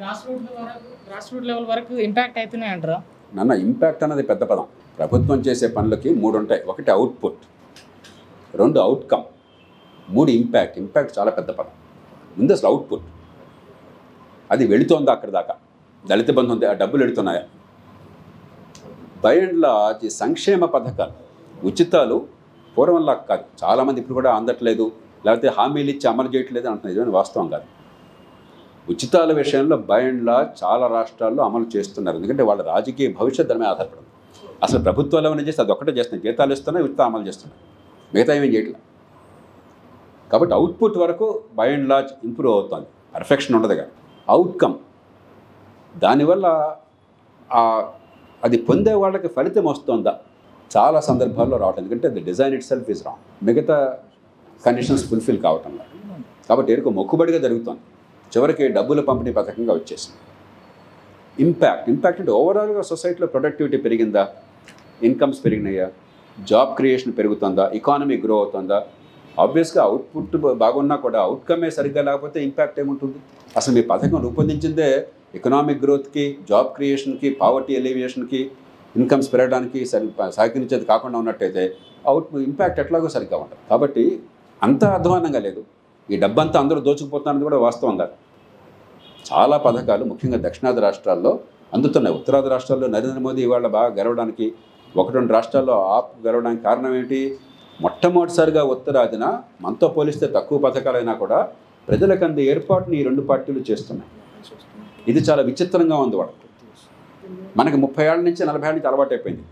gross root వరకు grass root level వరకు impact అవుతున్నాయి అంటారా నాన్న ఇంపాక్ట్ అన్నది పెద్ద పదం ప్రభుత్వం చేసే పనులకి మూడు ఉంటాయి ఒకటి అవుట్పుట్ రెండు అవుట్కమ్ మూడు ఇంపాక్ట్ ఇంపాక్ట్ చాలా పెద్ద పదం ముందు అసలు అవుట్పుట్ అది వెళుతోందా అక్కడ దాకా దళిత బంధు ఉంది ఆ డబ్బులు వెళుతున్నాయా బై అండ్ లార్జ్ ఈ సంక్షేమ పథకాలు ఉచితాలు పూర్వంలా కాదు చాలామంది ఇప్పుడు కూడా అందట్లేదు లేకపోతే హామీలు ఇచ్చి అమలు చేయట్లేదు అంటున్నారు ఇదేమి వాస్తవం కాదు ఉచితాల విషయంలో బై అండ్ లార్జ్ చాలా రాష్ట్రాల్లో అమలు చేస్తున్నారు ఎందుకంటే వాళ్ళ రాజకీయ భవిష్యత్ దాని మీద ఆధారపడింది అసలు ప్రభుత్వాలు ఏమైనా చేస్తే అది ఒక్కటే చేస్తున్నాయి జీతాలు ఇస్తున్నాయి ఉచిత అమలు చేస్తున్నాయి మిగతా ఏమేం చేయట్లేదు కాబట్టి అవుట్పుట్ వరకు బై అండ్ లార్జ్ ఇంప్రూవ్ అవుతుంది పర్ఫెక్షన్ ఉండదు కానీ అవుట్కమ్ దానివల్ల ఆ అది పొందే వాళ్ళకి ఫలితం వస్తుందా చాలా సందర్భాల్లో రావటం ఎందుకంటే the design itself is wrong మిగతా కండిషన్స్ ఫుల్ఫిల్ కావటం లేదు కాబట్టి ఎరుకు మొక్కుబడిగా జరుగుతుంది చివరికి డబ్బుల పంపిణీ పథకంగా వచ్చేసింది ఇంపాక్ట్ ఇంపాక్ట్ అంటే ఓవరాల్గా సొసైటీలో ప్రొడక్టివిటీ పెరిగిందా ఇన్కమ్స్ పెరిగినాయా జాబ్ క్రియేషన్ పెరుగుతుందా ఎకానమీ గ్రో అవుతుందా ఆబ్వియస్గా అవుట్పుట్ బాగున్నా కూడా అవుట్కమే సరిగ్గా లేకపోతే ఇంపాక్ట్ ఏముంటుంది అసలు మీ పథకం రూపొందించిందే ఎకనామిక్ గ్రోత్కి జాబ్ క్రియేషన్కి పావర్టీ ఎలివియేషన్కి ఇన్కమ్స్ పెరగడానికి సరి సహకరించేది కాకుండా ఉన్నట్టయితే అవుట్ ఇంపాక్ట్ ఎట్లాగో సరిగ్గా ఉంటుంది కాబట్టి అంత అధ్వానంగా లేదు ఈ డబ్బంతా అందరూ దోచుకుపోతున్నది కూడా వాస్తవం కాదు చాలా పథకాలు ముఖ్యంగా దక్షిణాది రాష్ట్రాల్లో అందుతున్నాయి ఉత్తరాది రాష్ట్రాల్లో నరేంద్ర మోదీ ఇవాళ బాగా గెలవడానికి ఒకటి రెండు రాష్ట్రాల్లో ఆప్ గెలవడానికి కారణం ఏంటి మొట్టమొదటిసారిగా ఉత్తరాదిన మనతో పోలిస్తే తక్కువ పథకాలైనా కూడా ప్రజలకు అందే ఏర్పాటుని ఈ రెండు పార్టీలు చేస్తున్నాయి ఇది చాలా విచిత్రంగా ఉంది వాళ్ళకి మనకి ముప్పై ఏళ్ళ నుంచి నలభై ఏళ్ళ నుంచి అలవాటు అయిపోయింది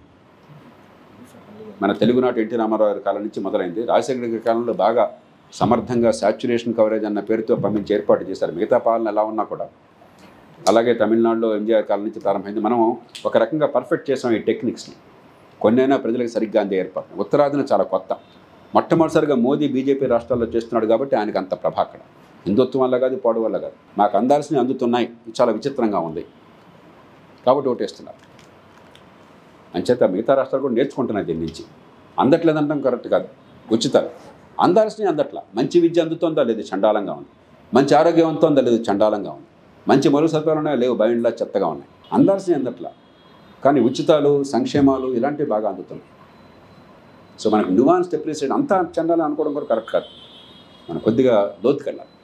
మన తెలుగునాటి ఎన్టీ రామారావు గారి కాలం నుంచి మొదలైంది రాజశేఖర గారి కాలంలో బాగా సమర్థంగా సాచ్యురేషన్ కవరేజ్ అన్న పేరుతో పంపించి ఏర్పాటు చేశారు మిగతా పాలన ఎలా ఉన్నా కూడా అలాగే తమిళనాడులో ఎంజీఆర్ కాలం నుంచి ప్రారంభమైంది మనం ఒక రకంగా పర్ఫెక్ట్ చేసాం ఈ టెక్నిక్స్ని కొన్నైనా ప్రజలకు సరిగ్గా అందే ఏర్పాటు ఉత్తరాదిన చాలా కొత్త మొట్టమొదటిసారిగా మోదీ బీజేపీ రాష్ట్రాల్లో చేస్తున్నాడు కాబట్టి ఆయనకు అంత ప్రభ అక్కడ హిందుత్వం వల్ల కాదు పాడు వల్ల కాదు మాకు అందాల్సినవి అందుతున్నాయి ఇది చాలా విచిత్రంగా ఉంది కాబట్టి ఓటేస్తున్నారు అంచేత మిగతా రాష్ట్రాలు కూడా నేర్చుకుంటున్నాయి దీని నుంచి అందట్లేదంటాం కరెక్ట్ కాదు ఉచితాలు అందాల్సినవి అందట్లా మంచి విద్య అందుతుందా లేదు చండాలంగా ఉంది మంచి ఆరోగ్యం అందుతుందా లేదు చండాలంగా ఉంది మంచి మరుగు సదుపాయాలు ఉన్నాయా లేవు బయటలా చెత్తగా ఉన్నాయి అందాల్సినవి అందట్లా కానీ ఉచితాలు సంక్షేమాలు ఇలాంటివి బాగా అందుతున్నాయి సో మనకు నువాన్స్ డెప్రిసియేట్ అంతా చండాలని అనుకోవడం కూడా కరెక్ట్ కాదు మనం కొద్దిగా లోతుకెళ్ళాలి